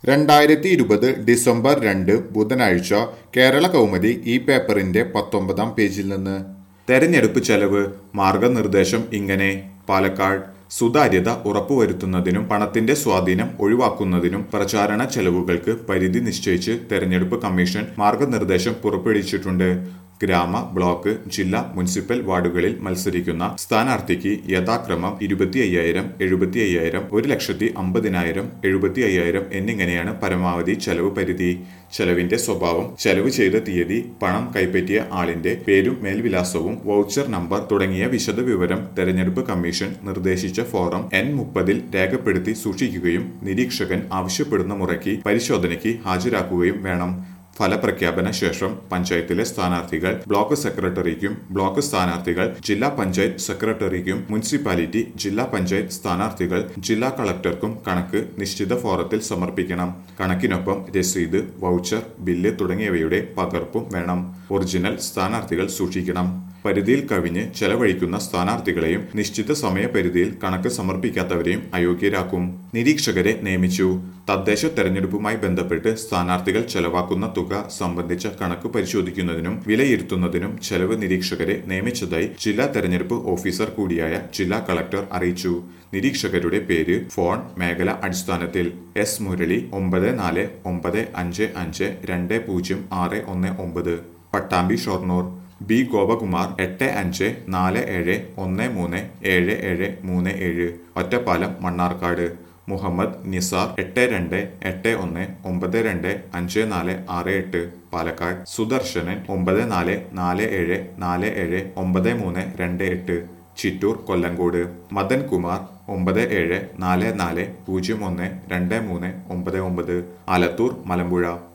രണ്ടായിരത്തി ഇരുപത് ഡിസംബർ രണ്ട് ബുധനാഴ്ച കേരള കൗമുദി ഈ പേപ്പറിന്റെ പത്തൊമ്പതാം പേജിൽ നിന്ന് തെരഞ്ഞെടുപ്പ് ചെലവ് മാർഗനിർദ്ദേശം ഇങ്ങനെ പാലക്കാട് സുതാര്യത ഉറപ്പുവരുത്തുന്നതിനും പണത്തിന്റെ സ്വാധീനം ഒഴിവാക്കുന്നതിനും പ്രചാരണ ചെലവുകൾക്ക് പരിധി നിശ്ചയിച്ച് തെരഞ്ഞെടുപ്പ് കമ്മീഷൻ മാർഗനിർദ്ദേശം പുറപ്പെടുവിച്ചിട്ടുണ്ട് ഗ്രാമ ബ്ലോക്ക് ജില്ലാ മുനിസിപ്പൽ വാർഡുകളിൽ മത്സരിക്കുന്ന സ്ഥാനാർത്ഥിക്ക് യഥാക്രമം ഇരുപത്തി അയ്യായിരം എഴുപത്തി അയ്യായിരം ഒരു ലക്ഷത്തി അമ്പതിനായിരം എഴുപത്തി അയ്യായിരം എന്നിങ്ങനെയാണ് പരമാവധി ചെലവ് പരിധി ചെലവിന്റെ സ്വഭാവം ചെലവ് ചെയ്ത തീയതി പണം കൈപ്പറ്റിയ ആളിന്റെ പേരും മേൽവിലാസവും വൗച്ചർ നമ്പർ തുടങ്ങിയ വിശദവിവരം തെരഞ്ഞെടുപ്പ് കമ്മീഷൻ നിർദ്ദേശിച്ച ഫോറം എൻ മുപ്പതിൽ രേഖപ്പെടുത്തി സൂക്ഷിക്കുകയും നിരീക്ഷകൻ ആവശ്യപ്പെടുന്ന മുറയ്ക്ക് പരിശോധനയ്ക്ക് ഹാജരാക്കുകയും വേണം ഫലപ്രഖ്യാപന ശേഷം പഞ്ചായത്തിലെ സ്ഥാനാർത്ഥികൾ ബ്ലോക്ക് സെക്രട്ടറിക്കും ബ്ലോക്ക് സ്ഥാനാർത്ഥികൾ ജില്ലാ പഞ്ചായത്ത് സെക്രട്ടറിക്കും മുനിസിപ്പാലിറ്റി ജില്ലാ പഞ്ചായത്ത് സ്ഥാനാർത്ഥികൾ ജില്ലാ കളക്ടർക്കും കണക്ക് നിശ്ചിത ഫോറത്തിൽ സമർപ്പിക്കണം കണക്കിനൊപ്പം രസീത് വൗച്ചർ ബില്ല് തുടങ്ങിയവയുടെ പകർപ്പും വേണം ഒറിജിനൽ സ്ഥാനാർത്ഥികൾ സൂക്ഷിക്കണം പരിധിയിൽ കവിഞ്ഞ് ചെലവഴിക്കുന്ന സ്ഥാനാർത്ഥികളെയും നിശ്ചിത സമയപരിധിയിൽ കണക്ക് സമർപ്പിക്കാത്തവരെയും അയോഗ്യരാക്കും നിരീക്ഷകരെ നിയമിച്ചു തദ്ദേശ തെരഞ്ഞെടുപ്പുമായി ബന്ധപ്പെട്ട് സ്ഥാനാർത്ഥികൾ ചെലവാക്കുന്ന തുക സംബന്ധിച്ച കണക്ക് പരിശോധിക്കുന്നതിനും വിലയിരുത്തുന്നതിനും ചെലവ് നിരീക്ഷകരെ നിയമിച്ചതായി ജില്ലാ തെരഞ്ഞെടുപ്പ് ഓഫീസർ കൂടിയായ ജില്ലാ കളക്ടർ അറിയിച്ചു നിരീക്ഷകരുടെ പേര് ഫോൺ മേഖല അടിസ്ഥാനത്തിൽ എസ് മുരളി ഒമ്പത് നാല് ഒമ്പത് അഞ്ച് അഞ്ച് രണ്ട് പൂജ്യം ആറ് ഒന്ന് ഒമ്പത് പട്ടാമ്പി ഷൊർണൂർ ബി ഗോപകുമാർ എട്ട് അഞ്ച് നാല് ഏഴ് ഒന്ന് മൂന്ന് ഏഴ് ഏഴ് മൂന്ന് ഏഴ് ഒറ്റപ്പാലം മണ്ണാർക്കാട് മുഹമ്മദ് നിസാർ എട്ട് രണ്ട് എട്ട് ഒന്ന് ഒമ്പത് രണ്ട് അഞ്ച് നാല് ആറ് എട്ട് പാലക്കാട് സുദർശനൻ ഒമ്പത് നാല് നാല് ഏഴ് നാല് ഏഴ് ഒമ്പത് മൂന്ന് രണ്ട് എട്ട് ചിറ്റൂർ കൊല്ലങ്കോട് മദൻ കുമാർ ഒമ്പത് ഏഴ് നാല് നാല് പൂജ്യം ഒന്ന് രണ്ട് മൂന്ന് ഒമ്പത് ഒമ്പത് ആലത്തൂർ മലമ്പുഴ